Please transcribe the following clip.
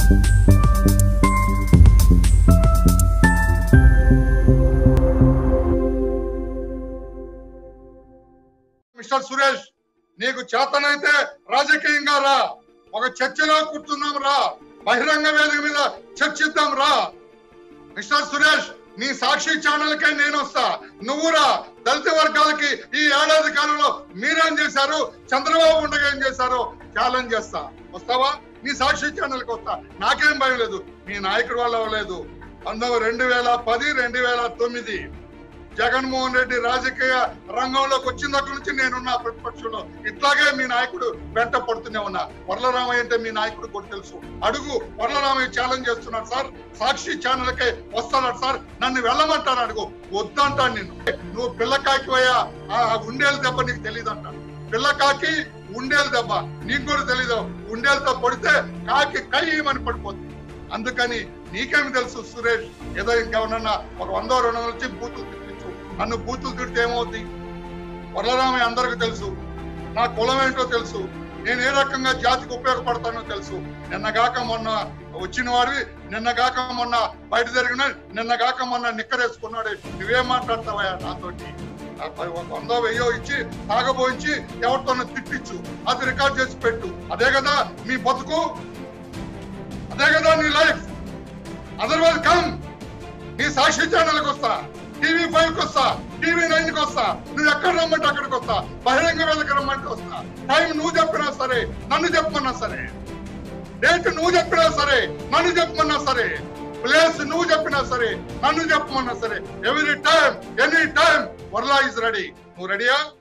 mister Suresh నీకు చేతనైతే రాజకీయంగా రా ఒక చర్చలో కూర్చుందాం రా బహిరంగ వేదిక మీద చర్చిద్దాం రా మిస్టర్ సురేష్ నీ సాక్షి ఛానల్ కే నేను వస్తా నువ్వు రా దళిత వర్గాలకి ఈ ఏడాది కాలంలో మీరేం చేశారు చంద్రబాబు ఉండగా ఏం చేశారు ఛాలెంజ్ చేస్తా వస్తావా నీ సాక్షి ఛానల్ కి వస్తా నాకేం భయం లేదు మీ నాయకుడు వల్ల అవ్వలేదు పంతొమ్మిది రెండు వేల పది రెండు వేల తొమ్మిది జగన్మోహన్ రెడ్డి రాజకీయ రంగంలోకి వచ్చిన దగ్గర నుంచి నేనున్నా ప్రతిపక్షంలో ఇట్లాగే మీ నాయకుడు వెంట పడుతూనే ఉన్నా వరలరామయ్య అంటే మీ నాయకుడు కూడా తెలుసు అడుగు వరలరామయ్య ఛాలెంజ్ చేస్తున్నాడు సార్ సాక్షి ఛానల్ కే వస్తున్నాడు సార్ నన్ను వెళ్ళమంటాను అడుగు వద్దంటాను నేను నువ్వు పిల్లకాకి పోయా ఆ ఉండేలు దెబ్బ నీకు తెలియదు అంట పిల్లకాకి ఉండేలు దెబ్బ నీకు కూడా తెలీదు ఉండేలతో పడితే కాకి కయ్యమని పడిపోతుంది అందుకని నీకేమి తెలుసు సురేష్ ఏదో ఇంకెవరన్నా ఒక వందో రెండు వందల వచ్చి బూతులు తిట్టించు నన్ను బూతులు తిడితే ఏమవుతుంది వరలరామయ్య అందరికీ తెలుసు నా కులం ఏంటో తెలుసు నేను ఏ రకంగా జాతికి ఉపయోగపడతానో తెలుసు నిన్నగాక మొన్న వచ్చిన వాడివి నిన్నగాక మొన్న బయట జరిగిన నిన్నగాక మొన్న నిక్కరేసుకున్నాడు నువ్వేం మాట్లాడతావా నాతోటి ఆ పై ఒక వందో వెయ్యో ఇచ్చి తాగబోయించి ఎవరితోనో తిట్టించు అది రికార్డ్ చేసి పెట్టు అదే కదా మీ బతుకు అదే కదా నీ లైఫ్ అదర్వైజ్ కమ్ నీ సాక్షి ఛానల్కి వస్తా టీవీ ఫైవ్ కి వస్తా టీవీ నైన్ కి వస్తా నువ్వు ఎక్కడ రమ్మంటే అక్కడికి వస్తా బహిరంగ వేదిక రమ్మంటే వస్తా టైం నువ్వు చెప్పినా సరే నన్ను చెప్పమన్నా సరే డేట్ నువ్వు చెప్పినా సరే నన్ను చెప్పమన్నా సరే ప్లేస్ నువ్వు చెప్పినా సరే నన్ను చెప్పమన్నా సరే every time any time Varla is ready నువ్వు రెడీయా